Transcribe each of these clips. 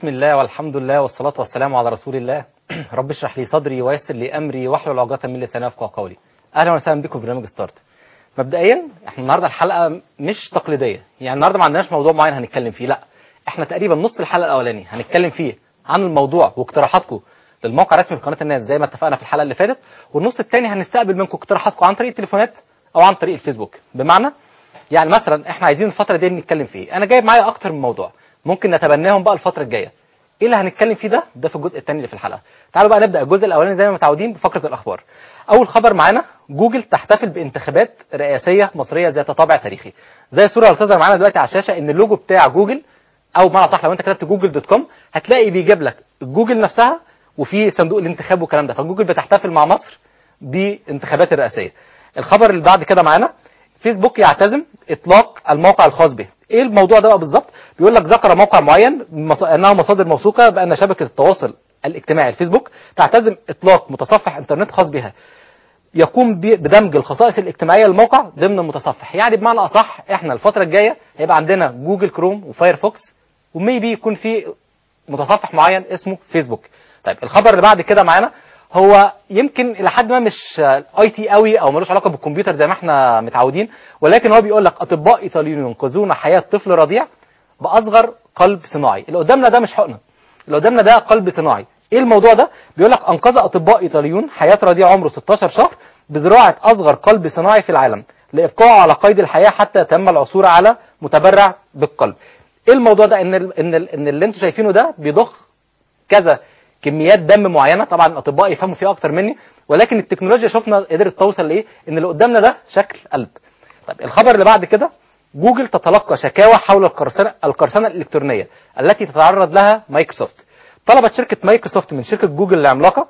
بسم الله والحمد لله والصلاة والسلام على رسول الله رب اشرح لي صدري ويسر لي أمري واحلل عقدة من لساني يفقهوا قولي أهلا وسهلا بكم في برنامج ستارت مبدئيا احنا النهارده الحلقة مش تقليدية يعني النهارده ما عندناش موضوع معين هنتكلم فيه لا احنا تقريبا نص الحلقة الأولاني هنتكلم فيه عن الموضوع واقتراحاتكم للموقع الرسمي لقناة الناس زي ما اتفقنا في الحلقة اللي فاتت والنص الثاني هنستقبل منكم اقتراحاتكم عن طريق التليفونات أو عن طريق الفيسبوك بمعنى يعني مثلا احنا عايزين الفترة دي نتكلم فيه انا جايب معايا اكتر من موضوع ممكن نتبناهم بقى الفترة الجاية ايه اللي هنتكلم فيه ده ده في الجزء الثاني اللي في الحلقه تعالوا بقى نبدا الجزء الاولاني زي ما متعودين بفقره الاخبار اول خبر معانا جوجل تحتفل بانتخابات رئاسيه مصريه ذات طابع تاريخي زي الصوره اللي بتظهر معانا دلوقتي على الشاشه ان اللوجو بتاع جوجل او بمعنى صح لو انت كتبت جوجل دوت كوم هتلاقي بيجيب لك جوجل نفسها وفي صندوق الانتخاب والكلام ده فجوجل بتحتفل مع مصر بانتخابات الرئاسيه الخبر اللي بعد كده معانا فيسبوك يعتزم اطلاق الموقع الخاص به ايه الموضوع ده بقى بالظبط بيقول لك ذكر موقع معين مص... انها مصادر موثوقه بان شبكه التواصل الاجتماعي الفيسبوك تعتزم اطلاق متصفح انترنت خاص بها يقوم ب... بدمج الخصائص الاجتماعيه للموقع ضمن المتصفح يعني بمعنى اصح احنا الفتره الجايه هيبقى عندنا جوجل كروم وفايرفوكس وميبي يكون في متصفح معين اسمه فيسبوك طيب الخبر اللي بعد كده معانا هو يمكن الى حد ما مش اي تي قوي او ملوش علاقه بالكمبيوتر زي ما احنا متعودين ولكن هو بيقول لك اطباء ايطاليون ينقذون حياه طفل رضيع باصغر قلب صناعي اللي قدامنا ده مش حقنه اللي قدامنا ده قلب صناعي ايه الموضوع ده بيقول لك انقذ اطباء ايطاليون حياه رضيع عمره 16 شهر بزراعه اصغر قلب صناعي في العالم لابقائه على قيد الحياه حتى يتم العثور على متبرع بالقلب ايه الموضوع ده ان ال ان ال ان اللي انتم شايفينه ده بيضخ كذا كميات دم معينه طبعا الاطباء يفهموا فيها اكتر مني ولكن التكنولوجيا شفنا قدرت توصل لايه ان اللي قدامنا ده شكل قلب طيب الخبر اللي بعد كده جوجل تتلقى شكاوى حول القرصنه القرصنه الالكترونيه التي تتعرض لها مايكروسوفت طلبت شركه مايكروسوفت من شركه جوجل العملاقه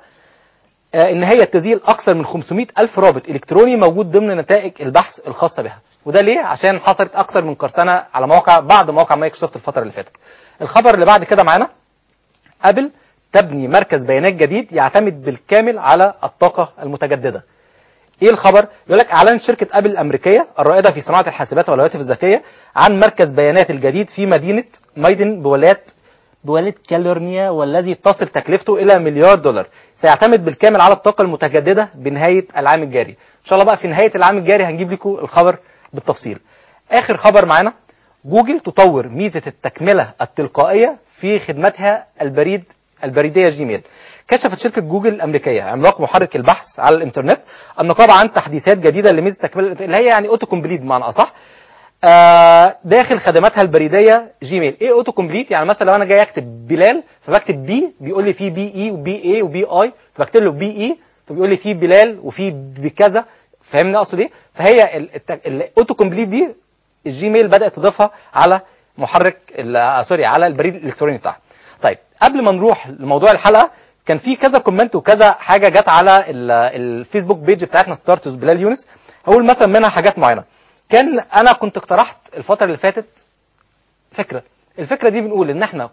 آه ان هي تزيل اكثر من 500 الف رابط الكتروني موجود ضمن نتائج البحث الخاصه بها وده ليه عشان حصلت اكثر من قرصنه على مواقع بعض مواقع مايكروسوفت الفتره اللي فاتت الخبر اللي بعد كده معانا ابل تبني مركز بيانات جديد يعتمد بالكامل على الطاقة المتجددة ايه الخبر يقول لك اعلنت شركة ابل الامريكية الرائدة في صناعة الحاسبات والهواتف الذكية عن مركز بيانات الجديد في مدينة مايدن بولاية بولاية كاليفورنيا والذي تصل تكلفته الى مليار دولار سيعتمد بالكامل على الطاقة المتجددة بنهاية العام الجاري ان شاء الله بقى في نهاية العام الجاري هنجيب لكم الخبر بالتفصيل اخر خبر معانا جوجل تطور ميزة التكملة التلقائية في خدمتها البريد البريديه جيميل كشفت شركه جوجل الامريكيه عملاق محرك البحث على الانترنت النقابه عن تحديثات جديده لميزه تكمله اللي هي يعني اوتو كومبليت بمعنى اصح آه داخل خدماتها البريديه جيميل ايه اوتو كومبليت يعني مثلا لو انا جاي اكتب بلال فبكتب بي بيقول لي في بي اي وبي اي وبي اي فبكتب له بي اي فبيقول لي في بلال وفي بكذا فاهمني اقصد ايه فهي الاوتو كومبليت دي الجيميل بدات تضيفها على محرك سوري على البريد الالكتروني بتاعها طيب قبل ما نروح لموضوع الحلقه كان في كذا كومنت وكذا حاجه جت على الفيسبوك بيج بتاعتنا ستارت بلال يونس هقول مثلا منها حاجات معينه كان انا كنت اقترحت الفتره اللي فاتت فكره الفكره دي بنقول ان احنا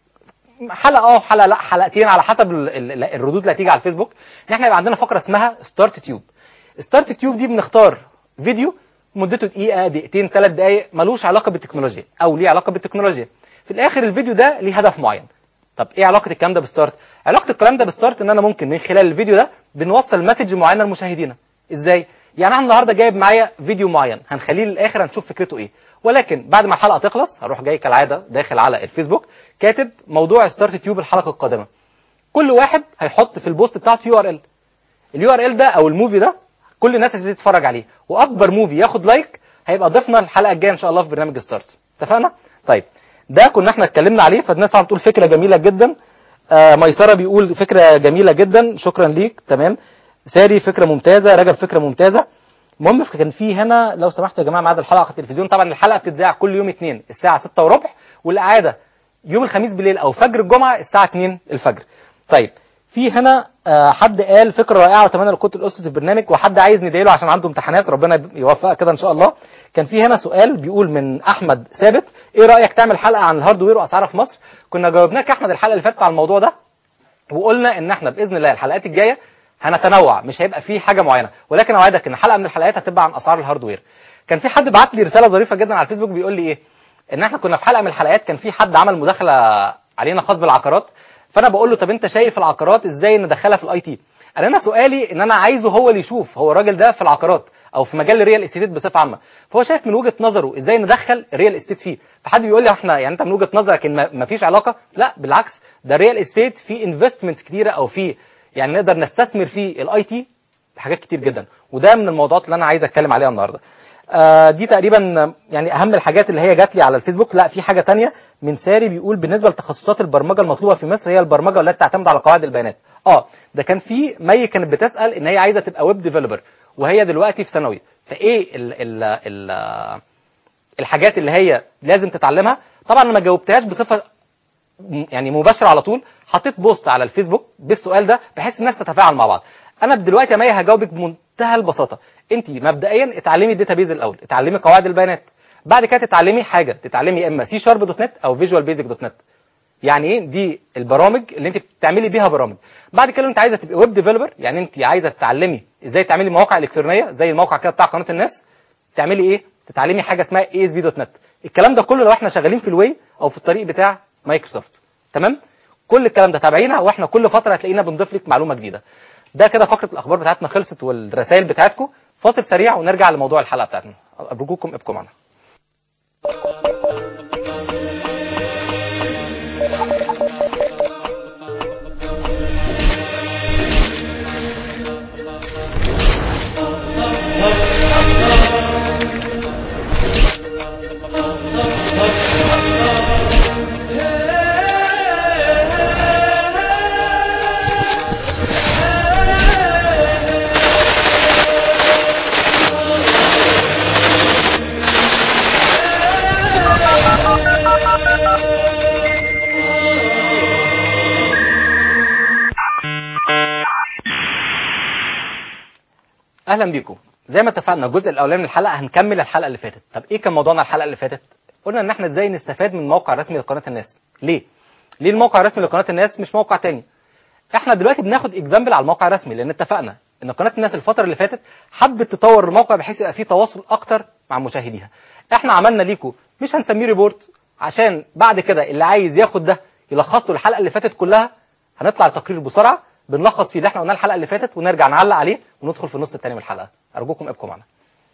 حلقه اه حلقه لا حلقتين على حسب الردود اللي هتيجي على الفيسبوك ان احنا يبقى عندنا فقره اسمها ستارت تيوب ستارت تيوب دي بنختار فيديو مدته دقيقه دقيقتين ثلاث دقائق ملوش علاقه بالتكنولوجيا او ليه علاقه بالتكنولوجيا في الاخر الفيديو ده ليه هدف معين طب ايه علاقه الكلام ده بستارت علاقه الكلام ده بستارت ان انا ممكن من خلال الفيديو ده بنوصل مسج معينه لمشاهدينا ازاي يعني انا النهارده جايب معايا فيديو معين هنخليه للاخر هنشوف فكرته ايه ولكن بعد ما الحلقه تخلص هروح جاي كالعاده داخل على الفيسبوك كاتب موضوع ستارت تيوب الحلقه القادمه كل واحد هيحط في البوست بتاعته يو ار ال اليو ار ال ده او الموفي ده كل الناس هتبتدي تتفرج عليه واكبر موفي ياخد لايك هيبقى ضيفنا الحلقه الجايه ان شاء الله في برنامج ستارت اتفقنا طيب ده كنا احنا اتكلمنا عليه فالناس طبعا بتقول فكره جميله جدا آه ميسره بيقول فكره جميله جدا شكرا ليك تمام ساري فكره ممتازه رجب فكره ممتازه المهم كان في هنا لو سمحتوا يا جماعه ميعاد الحلقه على التلفزيون طبعا الحلقه بتتذاع كل يوم اثنين الساعه 6 وربع والاعاده يوم الخميس بالليل او فجر الجمعه الساعه 2 الفجر طيب في هنا آه حد قال فكره رائعه واتمنى لو كنت الاسره البرنامج وحد عايز ندعي له عشان عنده امتحانات ربنا يوفقه كده ان شاء الله كان في هنا سؤال بيقول من احمد ثابت ايه رايك تعمل حلقه عن الهاردوير واسعارها في مصر كنا جاوبناك يا احمد الحلقه اللي فاتت على الموضوع ده وقلنا ان احنا باذن الله الحلقات الجايه هنتنوع مش هيبقى في حاجه معينه ولكن اوعدك ان حلقه من الحلقات هتبقى عن اسعار الهاردوير كان في حد بعت لي رساله ظريفه جدا على الفيسبوك بيقول لي ايه ان احنا كنا في حلقه من الحلقات كان في حد عمل مداخله علينا خاص بالعقارات فانا بقول له طب انت شايف العقارات ازاي ندخلها في الاي تي انا انا سؤالي ان انا عايزه هو اللي يشوف هو الراجل ده في العقارات او في مجال الريال استيت بصفه عامه فهو شايف من وجهه نظره ازاي ندخل الريال استيت فيه فحد بيقول لي احنا يعني انت من وجهه نظرك ان ما فيش علاقه لا بالعكس ده الريال استيت فيه انفستمنتس كتيره او فيه يعني نقدر نستثمر فيه الاي تي حاجات كتير جدا وده من الموضوعات اللي انا عايز اتكلم عليها النهارده آه دي تقريبا يعني اهم الحاجات اللي هي جات لي على الفيسبوك لا في حاجه تانية من ساري بيقول بالنسبه لتخصصات البرمجه المطلوبه في مصر هي البرمجه التي تعتمد على قواعد البيانات اه ده كان في مي كانت بتسال ان هي عايزه تبقى ويب ديفلوبر وهي دلوقتي في ثانوي فايه ال ال ال الحاجات اللي هي لازم تتعلمها طبعا انا ما جاوبتهاش بصفه م- يعني مباشره على طول حطيت بوست على الفيسبوك بالسؤال ده بحيث الناس تتفاعل مع بعض انا دلوقتي يا مي هجاوبك بمنتهى البساطه انت مبدئيا اتعلمي الداتابيز الاول اتعلمي قواعد البيانات بعد كده تتعلمي حاجه تتعلمي يا اما سي شارب دوت نت او فيجوال بيزك دوت نت يعني ايه دي البرامج اللي انت بتعملي بيها برامج بعد كده لو انت عايزه تبقي ويب ديفلوبر يعني انت عايزه تتعلمي ازاي تعملي مواقع الكترونيه زي الموقع كده بتاع قناه الناس تعملي ايه تتعلمي حاجه اسمها اي اس بي دوت نت الكلام ده كله لو احنا شغالين في الواي او في الطريق بتاع مايكروسوفت تمام كل الكلام ده تابعينا واحنا كل فتره هتلاقينا بنضيف لك معلومه جديده ده كده فقره الاخبار بتاعتنا خلصت والرسائل بتاعتكم فاصل سريع ونرجع لموضوع الحلقه بتاعتنا ارجوكم ابقوا معنا اهلا بيكم زي ما اتفقنا الجزء الاولاني من الحلقه هنكمل الحلقه اللي فاتت طب ايه كان موضوعنا الحلقه اللي فاتت قلنا ان احنا ازاي نستفاد من الموقع الرسمي لقناه الناس ليه ليه الموقع الرسمي لقناه الناس مش موقع تاني احنا دلوقتي بناخد اكزامبل على الموقع الرسمي لان اتفقنا ان قناه الناس الفتره اللي فاتت حبت تطور الموقع بحيث يبقى فيه تواصل اكتر مع مشاهديها احنا عملنا ليكم مش هنسميه ريبورت عشان بعد كده اللي عايز ياخد ده يلخص له الحلقه اللي فاتت كلها هنطلع التقرير بسرعه بنلخص فيه اللي احنا قلناه الحلقه اللي فاتت ونرجع نعلق عليه وندخل في النص الثاني من الحلقه ارجوكم ابقوا معنا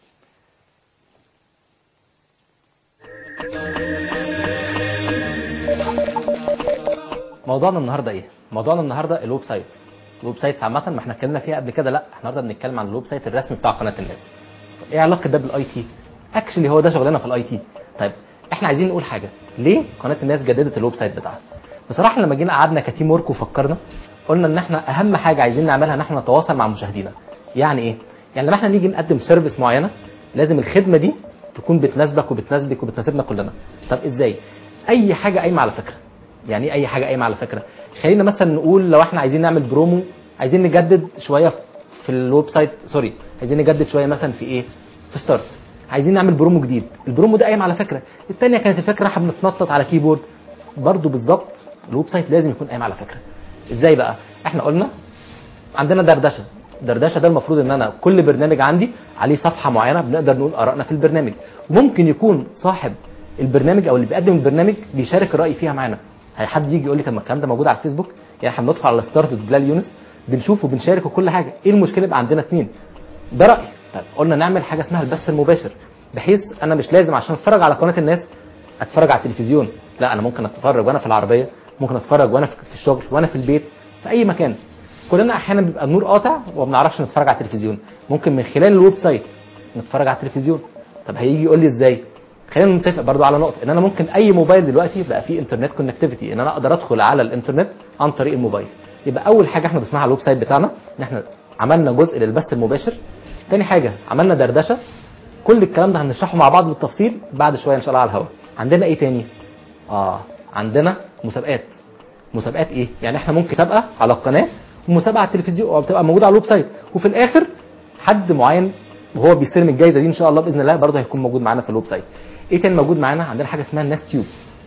موضوعنا النهارده ايه موضوعنا النهارده الويب سايت الويب سايت عامه ما احنا اتكلمنا فيها قبل كده لا احنا النهارده بنتكلم عن الويب سايت الرسمي بتاع قناه الناس طب ايه علاقه ده بالاي تي اكشلي هو ده شغلنا في الاي تي طيب احنا عايزين نقول حاجه ليه قناه الناس جددت الويب سايت بتاعها بصراحه لما جينا قعدنا كتيم ورك وفكرنا قلنا ان احنا اهم حاجه عايزين نعملها ان احنا نتواصل مع مشاهدينا يعني ايه يعني لما احنا نيجي نقدم سيرفيس معينه لازم الخدمه دي تكون بتناسبك وبتناسبك وبتناسبنا كلنا طب ازاي اي حاجه قايمه على فكره يعني ايه اي حاجه قايمه على فكره خلينا مثلا نقول لو احنا عايزين نعمل برومو عايزين نجدد شويه في الويب سايت سوري عايزين نجدد شويه مثلا في ايه في ستارت عايزين نعمل برومو جديد البرومو ده قايم على فكره الثانيه كانت الفكره احنا بنتنطط على كيبورد برضو بالظبط الويب سايت لازم يكون قايم على فكره ازاي بقى احنا قلنا عندنا دردشه دردشه ده المفروض ان انا كل برنامج عندي عليه صفحه معينه بنقدر نقول ارائنا في البرنامج ممكن يكون صاحب البرنامج او اللي بيقدم البرنامج بيشارك الراي فيها معانا هي حد يجي يقول لي طب ما الكلام ده موجود على الفيسبوك يعني احنا بندخل على ستارت بلال يونس بنشوف وبنشارك وكل حاجه ايه المشكله يبقى عندنا اثنين ده راي طيب قلنا نعمل حاجه اسمها البث المباشر بحيث انا مش لازم عشان اتفرج على قناه الناس اتفرج على التلفزيون لا انا ممكن اتفرج وانا في العربيه ممكن اتفرج وانا في الشغل وانا في البيت في اي مكان كلنا احيانا بيبقى النور قاطع وما بنعرفش نتفرج على التلفزيون ممكن من خلال الويب سايت نتفرج على التلفزيون طب هيجي يقول لي ازاي خلينا نتفق برضو على نقطه ان انا ممكن اي موبايل دلوقتي بقى فيه انترنت كونكتيفيتي ان انا اقدر ادخل على الانترنت عن طريق الموبايل يبقى اول حاجه احنا بنسمعها على الويب سايت بتاعنا ان احنا عملنا جزء للبث المباشر تاني حاجه عملنا دردشه كل الكلام ده هنشرحه مع بعض بالتفصيل بعد شويه ان شاء الله على الهواء عندنا ايه تاني اه عندنا مسابقات مسابقات ايه يعني احنا ممكن مسابقه على القناه ومسابقه على التلفزيون وبتبقى موجوده على الويب سايت وفي الاخر حد معين وهو بيستلم الجائزه دي ان شاء الله باذن الله برضه هيكون موجود معانا في الويب سايت ايه تاني موجود معانا عندنا حاجه اسمها الناس تيوب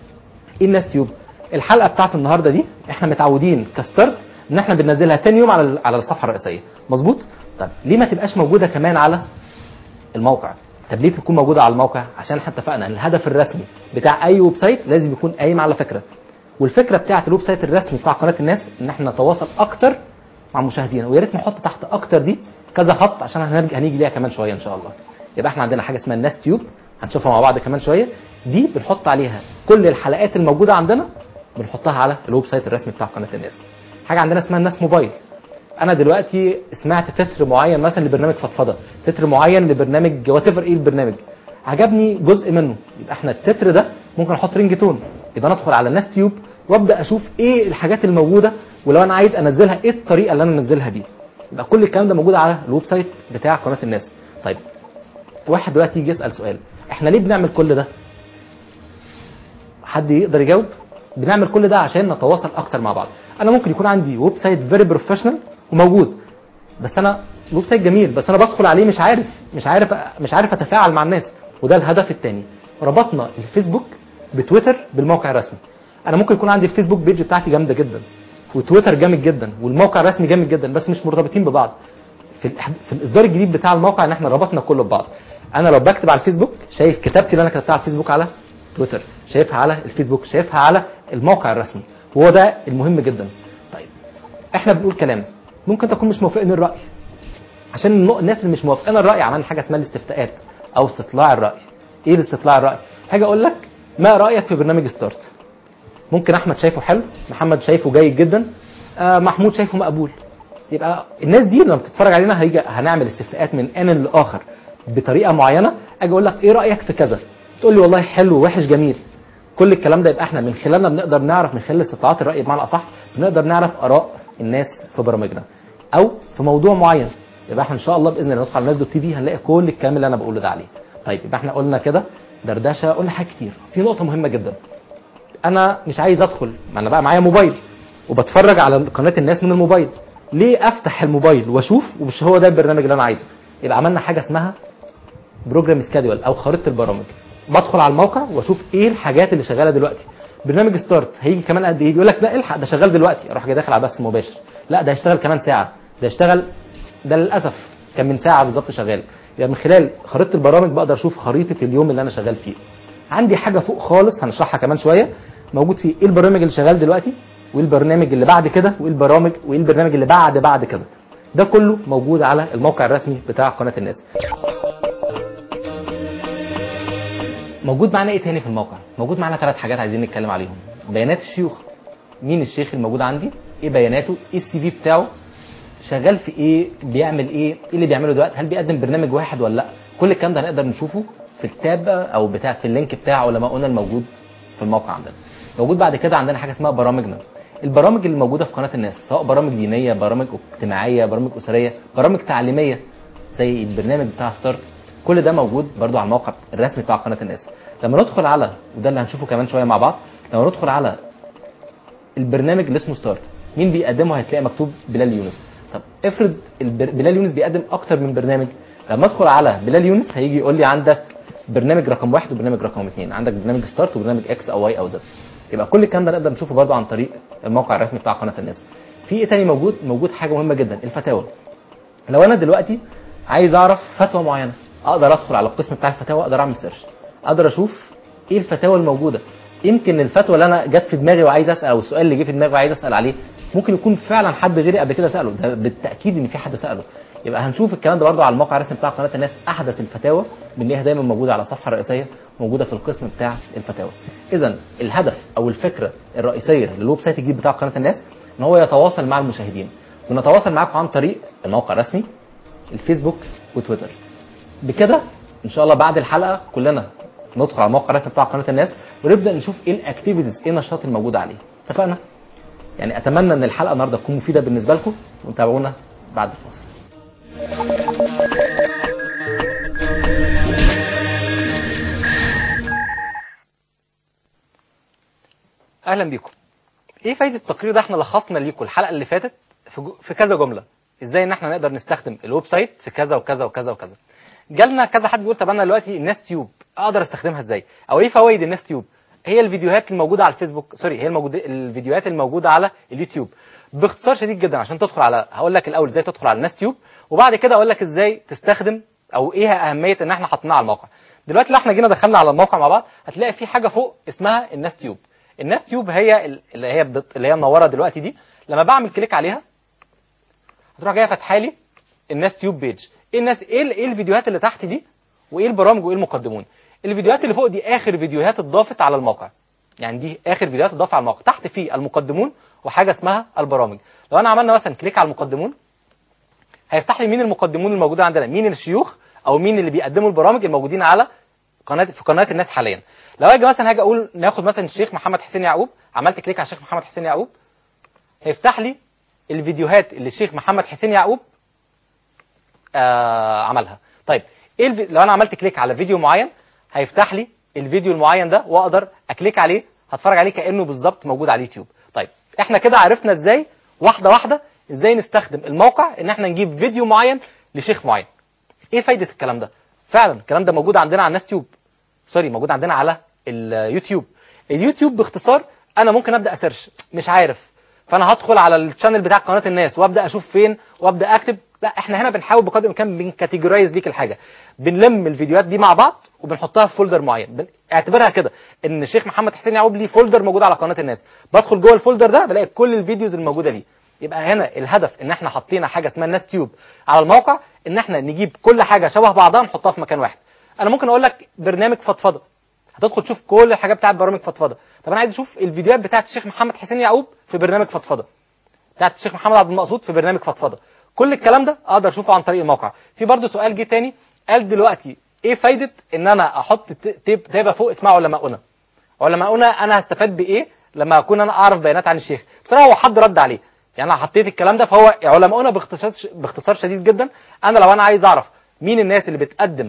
ايه الناس تيوب الحلقه بتاعت النهارده دي احنا متعودين كستارت ان احنا بننزلها تاني يوم على على الصفحه الرئيسيه مظبوط طب ليه ما تبقاش موجوده كمان على الموقع طب ليه تكون موجوده على الموقع عشان احنا اتفقنا ان الهدف الرسمي بتاع اي ويب سايت لازم يكون قايم على فكره والفكره بتاعه الويب سايت الرسمي بتاع قناه الناس ان احنا نتواصل اكتر مع مشاهدينا ويا ريت نحط تحت اكتر دي كذا خط عشان هنرجع هنيجي ليها كمان شويه ان شاء الله يبقى احنا عندنا حاجه اسمها الناس تيوب هنشوفها مع بعض كمان شويه دي بنحط عليها كل الحلقات الموجوده عندنا بنحطها على الويب سايت الرسمي بتاع قناه الناس حاجه عندنا اسمها الناس موبايل انا دلوقتي سمعت تتر معين مثلا لبرنامج فضفضه تتر معين لبرنامج وات ايفر ايه البرنامج عجبني جزء منه يبقى احنا التتر ده ممكن احط رينج تون يبقى انا ادخل على الناس تيوب وابدا اشوف ايه الحاجات الموجوده ولو انا عايز انزلها ايه الطريقه اللي انا انزلها بيها يبقى كل الكلام ده موجود على الويب سايت بتاع قناه الناس طيب واحد دلوقتي يجي يسال سؤال احنا ليه بنعمل كل ده حد يقدر يجاوب بنعمل كل ده عشان نتواصل اكتر مع بعض انا ممكن يكون عندي ويب سايت فيري بروفيشنال وموجود بس انا ويب سايت جميل بس انا بدخل عليه مش عارف مش عارف مش عارف اتفاعل مع الناس وده الهدف الثاني ربطنا الفيسبوك بتويتر بالموقع الرسمي انا ممكن يكون عندي الفيسبوك بيج بتاعتي جامده جدا وتويتر جامد جدا والموقع الرسمي جامد جدا بس مش مرتبطين ببعض في في الاصدار الجديد بتاع الموقع ان احنا ربطنا كله ببعض انا لو بكتب على الفيسبوك شايف كتابتي اللي انا كتبتها على الفيسبوك على تويتر شايفها على الفيسبوك شايفها على الموقع الرسمي وهو ده المهم جدا طيب احنا بنقول كلام ممكن تكون مش موافقين الراي عشان الناس اللي مش موافقين الراي عملنا حاجه اسمها الاستفتاءات او استطلاع الراي ايه الاستطلاع الراي حاجه اقول لك ما رايك في برنامج ستارت ممكن احمد شايفه حلو محمد شايفه جيد جدا آه محمود شايفه مقبول يبقى الناس دي لما بتتفرج علينا هيجي هنعمل استفتاءات من ان لاخر بطريقه معينه اجي اقول لك ايه رايك في كذا تقول لي والله حلو وحش جميل كل الكلام ده يبقى احنا من خلالنا بنقدر نعرف من خلال استطلاعات الراي بمعنى اصح بنقدر نعرف اراء الناس في برامجنا او في موضوع معين يبقى احنا ان شاء الله باذن الله ندخل على الناس دوت تي في هنلاقي كل الكلام اللي انا بقوله ده عليه طيب يبقى احنا قلنا كده دردشه قلنا حاجات كتير في نقطه مهمه جدا انا مش عايز ادخل ما انا بقى معايا موبايل وبتفرج على قناه الناس من الموبايل ليه افتح الموبايل واشوف ومش هو ده البرنامج اللي انا عايزه يبقى عملنا حاجه اسمها بروجرام سكادول او خريطه البرامج بدخل على الموقع واشوف ايه الحاجات اللي شغاله دلوقتي برنامج ستارت هيجي كمان قد ايه يقول لك لا الحق ده شغال دلوقتي اروح جاي داخل على بث مباشر لا ده هيشتغل كمان ساعه ده هيشتغل ده للاسف كان من ساعه بالظبط شغال يعني من خلال خريطه البرامج بقدر اشوف خريطه اليوم اللي انا شغال فيه عندي حاجه فوق خالص هنشرحها كمان شويه موجود فيه ايه البرنامج اللي شغال دلوقتي وايه البرنامج اللي بعد كده وايه البرامج وايه البرنامج اللي بعد بعد كده ده كله موجود على الموقع الرسمي بتاع قناه الناس موجود معانا ايه تاني في الموقع موجود معانا ثلاث حاجات عايزين نتكلم عليهم بيانات الشيوخ مين الشيخ الموجود عندي ايه بياناته ايه السي في بتاعه شغال في ايه بيعمل ايه ايه اللي بيعمله دلوقتي هل بيقدم برنامج واحد ولا لا كل الكلام ده هنقدر نشوفه في التاب او بتاع في اللينك بتاع علماؤنا الموجود في الموقع عندنا موجود بعد كده عندنا حاجه اسمها برامجنا البرامج اللي موجوده في قناه الناس سواء برامج دينيه برامج اجتماعيه برامج اسريه برامج تعليميه زي البرنامج بتاع ستارت كل ده موجود برضو على الموقع الرسمي بتاع قناه الناس لما ندخل على وده اللي هنشوفه كمان شويه مع بعض لما ندخل على البرنامج اللي اسمه ستارت مين بيقدمه هتلاقي مكتوب بلال يونس طب افرض البر... بلال يونس بيقدم اكتر من برنامج لما ادخل على بلال يونس هيجي يقول لي عندك برنامج رقم واحد وبرنامج رقم اثنين عندك برنامج ستارت وبرنامج اكس او واي او زد يبقى كل الكلام ده نقدر نشوفه برضه عن طريق الموقع الرسمي بتاع قناه الناس في ايه تاني موجود موجود حاجه مهمه جدا الفتاوى لو انا دلوقتي عايز اعرف فتوى معينه اقدر ادخل على القسم بتاع الفتاوى اقدر اعمل سيرش اقدر اشوف ايه الفتاوى الموجوده يمكن الفتوى اللي انا جت في دماغي وعايز اسال او السؤال اللي جه في دماغي وعايز اسال عليه ممكن يكون فعلا حد غيري قبل كده ساله ده بالتاكيد ان في حد ساله يبقى هنشوف الكلام ده برضه على الموقع الرسمي بتاع قناه الناس احدث الفتاوى بنلاقيها دايما موجوده على الصفحه الرئيسيه موجوده في القسم بتاع الفتاوى اذا الهدف او الفكره الرئيسيه للويب سايت الجديد بتاع قناه الناس ان هو يتواصل مع المشاهدين ونتواصل معاكم عن طريق الموقع الرسمي الفيسبوك وتويتر بكده ان شاء الله بعد الحلقه كلنا ندخل على الموقع الرسمي بتاع قناه الناس ونبدا نشوف ايه الاكتيفيتيز ايه النشاط الموجود عليه اتفقنا يعني اتمنى ان الحلقه النهارده تكون مفيده بالنسبه لكم وتابعونا بعد الفاصل اهلا بيكم ايه فايده التقرير ده احنا لخصنا ليكم الحلقه اللي فاتت في, جو... في كذا جمله ازاي ان احنا نقدر نستخدم الويب سايت في كذا وكذا وكذا وكذا جالنا كذا حد بيقول طب انا دلوقتي الناس تيوب اقدر استخدمها ازاي او ايه فوائد الناس تيوب هي الفيديوهات الموجوده على الفيسبوك سوري هي الموجود الفيديوهات الموجوده على اليوتيوب باختصار شديد جدا عشان تدخل على هقول لك الاول ازاي تدخل على الناس تيوب وبعد كده اقول لك ازاي تستخدم او ايه اهميه ان احنا حطيناها على الموقع دلوقتي لو احنا جينا دخلنا على الموقع مع بعض هتلاقي في حاجه فوق اسمها الناس تيوب الناس تيوب هي ال- اللي هي بت- اللي هي منوره دلوقتي دي لما بعمل كليك عليها هتروح جايه فاتحه لي الناس تيوب بيج ايه الناس ايه ال- ايه الفيديوهات اللي تحت دي وايه البرامج وايه المقدمون الفيديوهات اللي فوق دي اخر فيديوهات اتضافت على الموقع يعني دي اخر فيديوهات اتضافت على الموقع تحت في المقدمون وحاجه اسمها البرامج لو انا عملنا مثلا كليك على المقدمون هيفتح لي مين المقدمون الموجودين عندنا مين الشيوخ او مين اللي بيقدموا البرامج الموجودين على قناه في قناه الناس حاليا لو اجي مثلا هاجي اقول ناخد مثلا الشيخ محمد حسين يعقوب عملت كليك على الشيخ محمد حسين يعقوب هيفتح لي الفيديوهات اللي الشيخ محمد حسين يعقوب آه عملها طيب ايه الفي... لو انا عملت كليك على فيديو معين هيفتح لي الفيديو المعين ده واقدر اكليك عليه هتفرج عليه كانه بالظبط موجود على اليوتيوب طيب احنا كده عرفنا ازاي واحده واحده ازاي نستخدم الموقع ان احنا نجيب فيديو معين لشيخ معين ايه فايده الكلام ده فعلا الكلام ده موجود عندنا على الناس تيوب سوري موجود عندنا على اليوتيوب اليوتيوب باختصار انا ممكن ابدا اسيرش مش عارف فانا هدخل على الشانل بتاع قناه الناس وابدا اشوف فين وابدا اكتب لا احنا هنا بنحاول بقدر الامكان بنكاتيجورايز ليك الحاجه بنلم الفيديوهات دي مع بعض وبنحطها في فولدر معين بن... اعتبرها كده ان الشيخ محمد حسين يعقوب ليه فولدر موجود على قناه الناس بدخل جوه الفولدر ده بلاقي كل الفيديوز الموجوده ليه يبقى هنا الهدف ان احنا حطينا حاجه اسمها الناس تيوب على الموقع ان احنا نجيب كل حاجه شبه بعضها نحطها في مكان واحد انا ممكن اقول لك برنامج فضفضه هتدخل تشوف كل الحاجات بتاعت برامج فضفضه طب انا عايز اشوف الفيديوهات بتاعت الشيخ محمد حسين يعقوب في برنامج فضفضه بتاعت الشيخ محمد عبد المقصود في برنامج فضفضه كل الكلام ده اقدر اشوفه عن طريق الموقع في برضه سؤال جه تاني قال دلوقتي ايه فايده ان انا احط ت- تيب تابه فوق اسمها علماؤنا علماؤنا انا هستفاد بايه لما اكون انا اعرف بيانات عن الشيخ بصراحه هو حد رد عليه يعني انا حطيت الكلام ده فهو علماؤنا باختصار باختصار شديد جدا انا لو انا عايز اعرف مين الناس اللي بتقدم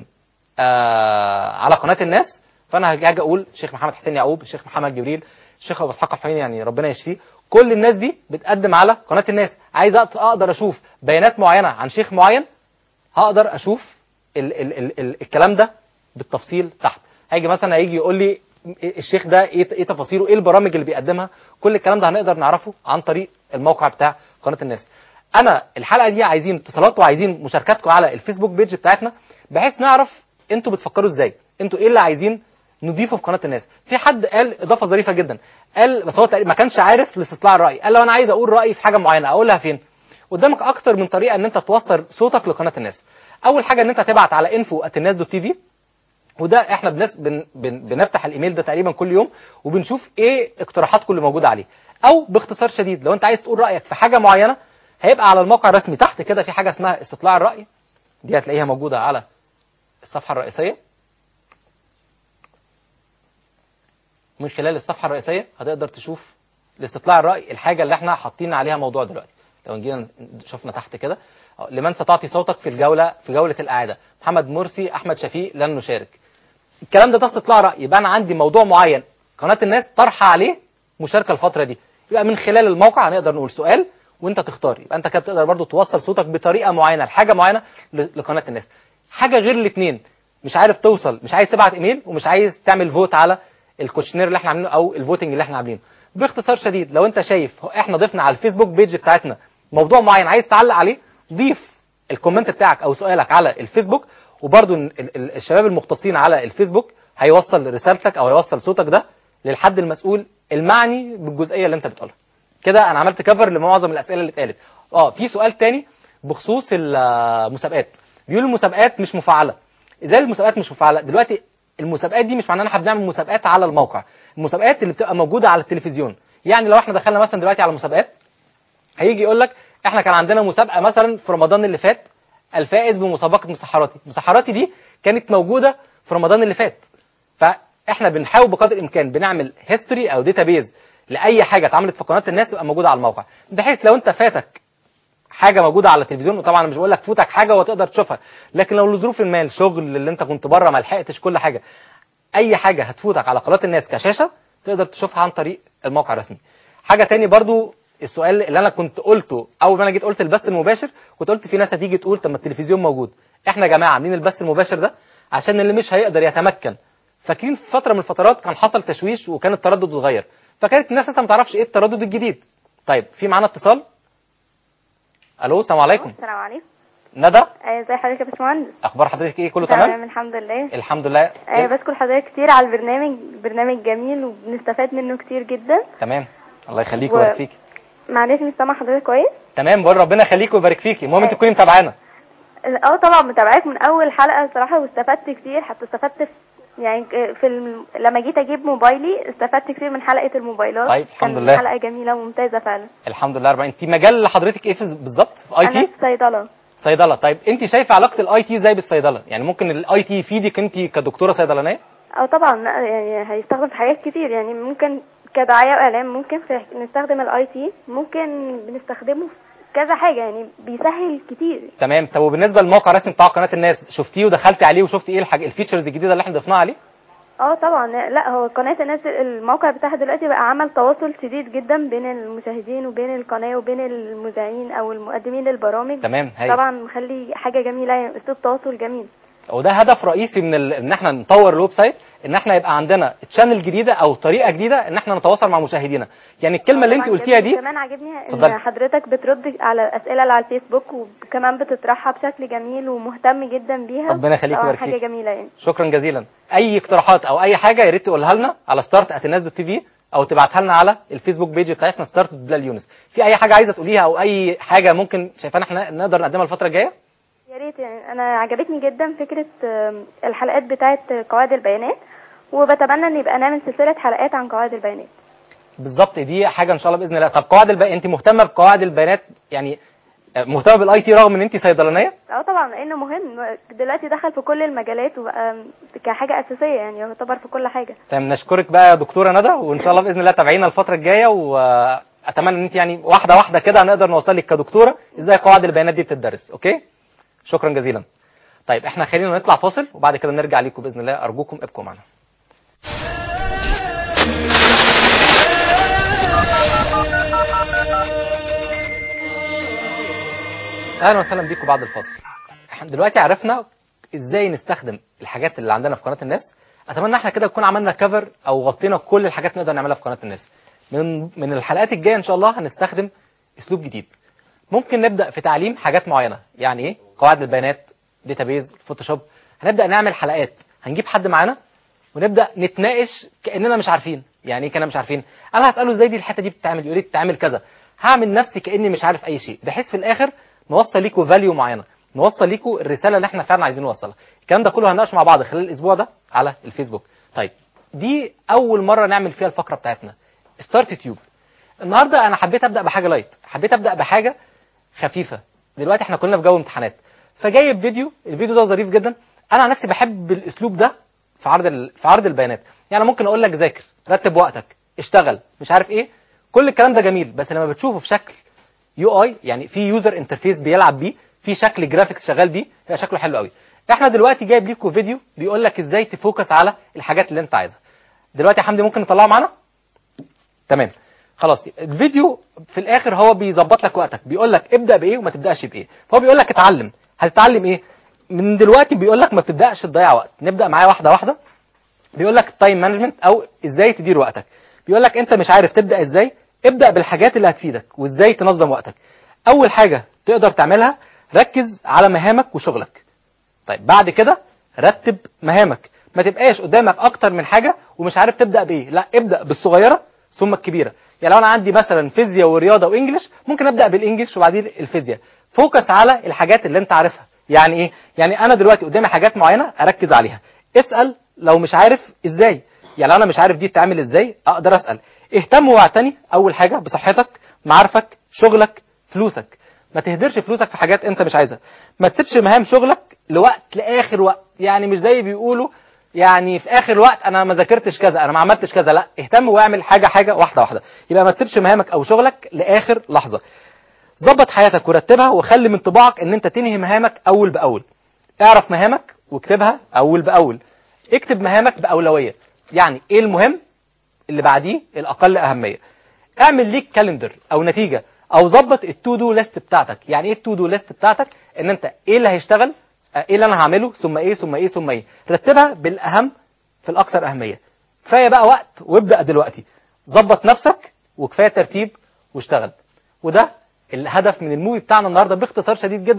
آه على قناه الناس فانا هاجي هاجي اقول الشيخ محمد حسين يعقوب الشيخ محمد جبريل الشيخ ابو اسحاق الحويني يعني ربنا يشفيه كل الناس دي بتقدم على قناه الناس عايز أق- اقدر اشوف بيانات معينه عن شيخ معين هقدر اشوف ال ال ال ال الكلام ده بالتفصيل تحت هيجي مثلا هيجي يقول لي الشيخ ده ايه ايه تفاصيله ايه البرامج اللي بيقدمها كل الكلام ده هنقدر نعرفه عن طريق الموقع بتاع قناه الناس انا الحلقه دي عايزين اتصالات وعايزين مشاركاتكم على الفيسبوك بيج بتاعتنا بحيث نعرف انتوا بتفكروا ازاي انتوا ايه اللي عايزين نضيفه في قناه الناس في حد قال اضافه ظريفه جدا قال بس هو تقريبا ما كانش عارف لاستطلاع الراي قال لو انا عايز اقول رايي في حاجه معينه اقولها فين قدامك اكتر من طريقه ان انت توصل صوتك لقناه الناس اول حاجه ان انت تبعت على info الناس دوت تي في وده احنا بنس بن بن بنفتح الايميل ده تقريبا كل يوم وبنشوف ايه اقتراحاتكم اللي موجوده عليه او باختصار شديد لو انت عايز تقول رايك في حاجه معينه هيبقى على الموقع الرسمي تحت كده في حاجه اسمها استطلاع الراي دي هتلاقيها موجوده على الصفحه الرئيسيه من خلال الصفحه الرئيسيه هتقدر تشوف لاستطلاع الراي الحاجه اللي احنا حاطين عليها موضوع دلوقتي لو جينا شفنا تحت كده أه، لمن ستعطي صوتك في الجوله في جوله الاعاده محمد مرسي احمد شفيق لن نشارك الكلام ده ده استطلاع راي يبقى انا عندي موضوع معين قناه الناس طرحه عليه مشاركه الفتره دي يبقى من خلال الموقع هنقدر نقول سؤال وانت تختار يبقى انت كده بتقدر برضو توصل صوتك بطريقه معينه لحاجه معينه ل- لقناه الناس حاجه غير الاثنين مش عارف توصل مش عايز تبعت ايميل ومش عايز تعمل فوت على الكوشنير اللي احنا عاملينه او الفوتنج اللي احنا عاملينه باختصار شديد لو انت شايف احنا ضفنا على الفيسبوك بيج بتاعتنا موضوع معين عايز تعلق عليه ضيف الكومنت بتاعك او سؤالك على الفيسبوك وبرضو ال- ال- الشباب المختصين على الفيسبوك هيوصل رسالتك او هيوصل صوتك ده للحد المسؤول المعني بالجزئيه اللي انت بتقولها كده انا عملت كفر لمعظم الاسئله اللي اتقالت اه في سؤال تاني بخصوص المسابقات بيقول المسابقات مش مفعله ازاي المسابقات مش مفعله دلوقتي المسابقات دي مش معناها ان احنا بنعمل مسابقات على الموقع المسابقات اللي بتبقى موجوده على التلفزيون يعني لو احنا دخلنا مثلا دلوقتي على مسابقات هيجي يقول لك احنا كان عندنا مسابقه مثلا في رمضان اللي فات الفائز بمسابقه مسحراتي مسحراتي دي كانت موجوده في رمضان اللي فات فاحنا بنحاول بقدر الامكان بنعمل هيستوري او داتابيز لاي حاجه اتعملت في قناه الناس تبقى موجوده على الموقع بحيث لو انت فاتك حاجه موجوده على التلفزيون وطبعا أنا مش بقول لك فوتك حاجه وتقدر تشوفها لكن لو لظروف ما الشغل اللي انت كنت بره ما لحقتش كل حاجه اي حاجه هتفوتك على قناه الناس كشاشه تقدر تشوفها عن طريق الموقع الرسمي حاجه تاني برضو السؤال اللي انا كنت قلته اول ما انا جيت قلت البث المباشر كنت قلت في ناس هتيجي تقول طب ما التلفزيون موجود احنا يا جماعه عاملين البث المباشر ده عشان اللي مش هيقدر يتمكن فاكرين في فتره من الفترات كان حصل تشويش وكان التردد اتغير فكانت الناس لسه ما تعرفش ايه التردد الجديد طيب في معانا اتصال الو السلام عليكم السلام عليكم ندى آه، ازي حضرتك يا باشمهندس اخبار حضرتك ايه كله تمام الحمد لله الحمد لله آه، إيه؟ بشكر حضرتك كتير على البرنامج برنامج جميل وبنستفاد منه كتير جدا تمام الله يخليك و- ويبارك فيك معلش مش سامع حضرتك كويس تمام بقول ربنا يخليك ويبارك فيكي المهم انت آه. تكوني متابعانا اه طبعا متابعاك من اول حلقه بصراحه واستفدت كتير حتى استفدت في يعني في الم... لما جيت اجيب موبايلي استفدت كتير من حلقه الموبايلات طيب، الحمد كان لله. حلقه جميله وممتازه فعلا الحمد لله 40 انت مجال حضرتك ايه في- بالظبط في اي انا تي في صيدله صيدله طيب انت شايفه علاقه الاي تي ازاي بالصيدله يعني ممكن الاي تي يفيدك انت كدكتوره صيدلانيه اه طبعا لا، يعني هيستخدم في حاجات كتير يعني ممكن كدعايه واعلام ممكن في نستخدم الاي تي ممكن بنستخدمه في كذا حاجه يعني بيسهل كتير تمام طب وبالنسبه للموقع الرسمي بتاع قناه الناس شفتيه ودخلتي عليه وشفتي ايه الحاجه الفيتشرز الجديده اللي احنا ضفناها عليه اه طبعا لا هو قناه الناس الموقع بتاعها دلوقتي بقى عمل تواصل شديد جدا بين المشاهدين وبين القناه وبين المذيعين او المقدمين للبرامج تمام هاي طبعا مخلي حاجه جميله يعني اسلوب تواصل جميل وده هدف رئيسي من ال... ان احنا نطور الويب سايت ان احنا يبقى عندنا تشانل جديده او طريقه جديده ان احنا نتواصل مع مشاهدينا يعني الكلمه اللي انت طبعاً قلتيها جميل. دي كمان عاجبني اتفضلي. ان حضرتك بترد على الاسئله اللي على الفيسبوك وكمان بتطرحها بشكل جميل ومهتم جدا بيها ربنا يخليك طبعاً ويبارك حاجه فيك. جميله يعني شكرا جزيلا اي اقتراحات او اي حاجه يا ريت تقولها لنا على ستارت @الناس دوت تي في او تبعتها لنا على الفيسبوك بيج بتاعتنا ستارت بلال يونس في اي حاجه عايزه تقوليها او اي حاجه ممكن شايفانا احنا نقدر نقدمها الفتره الجايه يا ريت يعني انا عجبتني جدا فكره آم، الحلقات بتاعه قواعد البيانات وبتمنى ان يبقى نعمل سلسله حلقات عن قواعد البيانات بالظبط دي حاجه ان شاء الله باذن الله طب قواعد الب... انت مهتمه بقواعد البيانات يعني آه، مهتمه بالاي تي رغم ان انت صيدلانيه اه طبعا لانه مهم دلوقتي دخل في كل المجالات وبقى كحاجه اساسيه يعني يعتبر في كل حاجه تمام نشكرك بقى يا دكتوره ندى وان شاء الله باذن الله تابعينا الفتره الجايه واتمنى ان انت يعني واحده واحده كده هنقدر نوصل لك كدكتوره ازاي قواعد البيانات دي بتدرس اوكي شكرا جزيلا طيب احنا خلينا نطلع فاصل وبعد كده نرجع ليكم باذن الله ارجوكم ابقوا معنا اهلا وسهلا بيكم بعد الفاصل احنا دلوقتي عرفنا ازاي نستخدم الحاجات اللي عندنا في قناه الناس اتمنى احنا كده نكون عملنا كفر او غطينا كل الحاجات اللي نقدر نعملها في قناه الناس من من الحلقات الجايه ان شاء الله هنستخدم اسلوب جديد ممكن نبدا في تعليم حاجات معينه يعني ايه قواعد البيانات داتابيز فوتوشوب هنبدا نعمل حلقات هنجيب حد معانا ونبدا نتناقش كاننا مش عارفين يعني ايه كاننا مش عارفين انا هساله ازاي دي الحته دي بتتعمل يقول لي بتتعمل كذا هعمل نفسي كاني مش عارف اي شيء بحيث في الاخر نوصل ليكوا فاليو معينه نوصل ليكوا الرساله اللي احنا فعلا عايزين نوصلها الكلام ده كله هنناقشه مع بعض خلال الاسبوع ده على الفيسبوك طيب دي اول مره نعمل فيها الفقره بتاعتنا ستارت تيوب النهارده انا حبيت ابدا بحاجه لايت حبيت ابدا بحاجه خفيفه دلوقتي احنا كلنا في جو امتحانات فجايب فيديو الفيديو ده ظريف جدا انا عن نفسي بحب الاسلوب ده في عرض ال... في عرض البيانات يعني أنا ممكن اقول لك ذاكر رتب وقتك اشتغل مش عارف ايه كل الكلام ده جميل بس لما بتشوفه في شكل يو اي يعني في يوزر انترفيس بيلعب بيه في شكل جرافيكس شغال بيه يبقى شكله حلو قوي احنا دلوقتي جايب ليكم فيديو بيقول لك ازاي تفوكس على الحاجات اللي انت عايزها دلوقتي يا حمدي ممكن نطلعه معانا تمام خلاص الفيديو في الاخر هو بيظبط لك وقتك بيقول لك ابدا بايه وما تبداش بايه فهو بيقول لك اتعلم هتتعلم ايه من دلوقتي بيقول لك ما تبداش تضيع وقت نبدا معايا واحده واحده بيقول لك التايم مانجمنت او ازاي تدير وقتك بيقول لك انت مش عارف تبدا ازاي ابدا بالحاجات اللي هتفيدك وازاي تنظم وقتك اول حاجه تقدر تعملها ركز على مهامك وشغلك طيب بعد كده رتب مهامك ما تبقاش قدامك اكتر من حاجه ومش عارف تبدا بايه لا ابدا بالصغيره ثم الكبيره يعني لو انا عندي مثلا فيزياء ورياضه وانجليش ممكن ابدا بالانجليش وبعدين الفيزياء فوكس على الحاجات اللي انت عارفها يعني ايه يعني انا دلوقتي قدامي حاجات معينه اركز عليها اسال لو مش عارف ازاي يعني لو انا مش عارف دي بتتعمل ازاي اقدر اسال اهتم واعتني اول حاجه بصحتك معارفك شغلك فلوسك ما تهدرش فلوسك في حاجات انت مش عايزها ما تسيبش مهام شغلك لوقت لاخر وقت يعني مش زي بيقولوا يعني في اخر وقت انا ما ذاكرتش كذا انا ما عملتش كذا لا اهتم واعمل حاجه حاجه واحده واحده يبقى ما تسيبش مهامك او شغلك لاخر لحظه ظبط حياتك ورتبها وخلي من طباعك ان انت تنهي مهامك اول باول اعرف مهامك واكتبها اول باول اكتب مهامك باولويه يعني ايه المهم اللي بعديه الاقل اهميه اعمل ليك كالندر او نتيجه او ظبط التو دو ليست بتاعتك يعني ايه التو دو ليست بتاعتك ان انت ايه اللي هيشتغل آه، ايه اللي انا هعمله ثم ايه ثم ايه ثم ايه رتبها بالاهم في الاكثر اهميه كفايه بقى وقت وابدا دلوقتي ظبط نفسك وكفايه ترتيب واشتغل وده الهدف من الموفي بتاعنا النهارده باختصار شديد جدا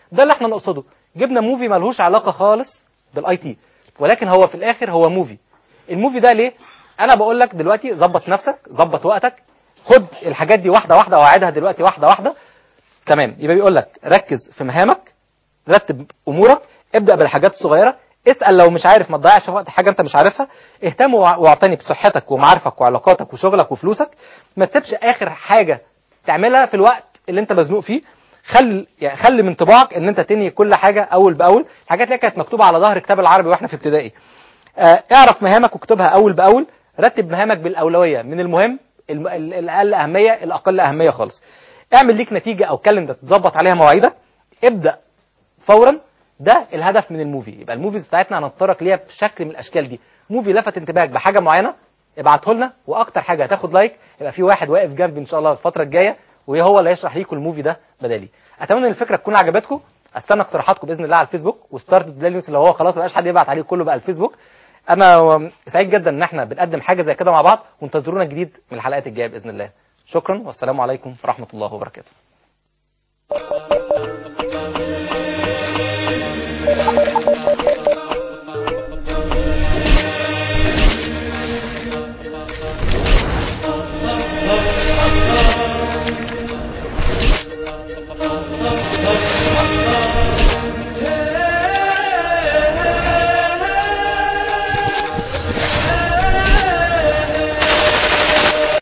ده اللي احنا نقصده جبنا موفي ملهوش علاقه خالص بالاي تي ولكن هو في الاخر هو موفي الموفي ده ليه انا بقول لك دلوقتي ظبط نفسك ظبط وقتك خد الحاجات دي واحده واحده واعدها دلوقتي واحده واحده تمام يبقى بيقول لك ركز في مهامك رتب امورك ابدا بالحاجات الصغيره اسال لو مش عارف ما تضيعش وقت حاجه انت مش عارفها اهتم وع- واعتني بصحتك ومعارفك وعلاقاتك وشغلك وفلوسك ما تسيبش اخر حاجه تعملها في الوقت اللي انت مزنوق فيه خل يعني خلي من طباعك ان انت تنهي كل حاجه اول باول الحاجات اللي كانت مكتوبه على ظهر كتاب العربي واحنا في ابتدائي آه، اعرف مهامك واكتبها اول باول رتب مهامك بالاولويه من المهم الم- ال- الاقل اهميه الاقل اهميه خالص اعمل ليك نتيجه او كالندر تظبط عليها مواعيدك ابدا فورا ده الهدف من الموفي يبقى الموفيز بتاعتنا هنتطرق ليها بشكل من الاشكال دي موفي لفت انتباهك بحاجه معينه ابعته لنا واكتر حاجه هتاخد لايك يبقى في واحد واقف جنبي ان شاء الله الفتره الجايه وهو اللي هيشرح ليكم الموفي ده بدالي اتمنى ان الفكره تكون عجبتكم استنى اقتراحاتكم باذن الله على الفيسبوك وستارت بلاي نيوز اللي هو خلاص مبقاش حد يبعت عليه كله بقى الفيسبوك انا سعيد جدا ان احنا بنقدم حاجه زي كده مع بعض وانتظرونا جديد من الحلقات الجايه باذن الله شكرا والسلام عليكم ورحمه الله وبركاته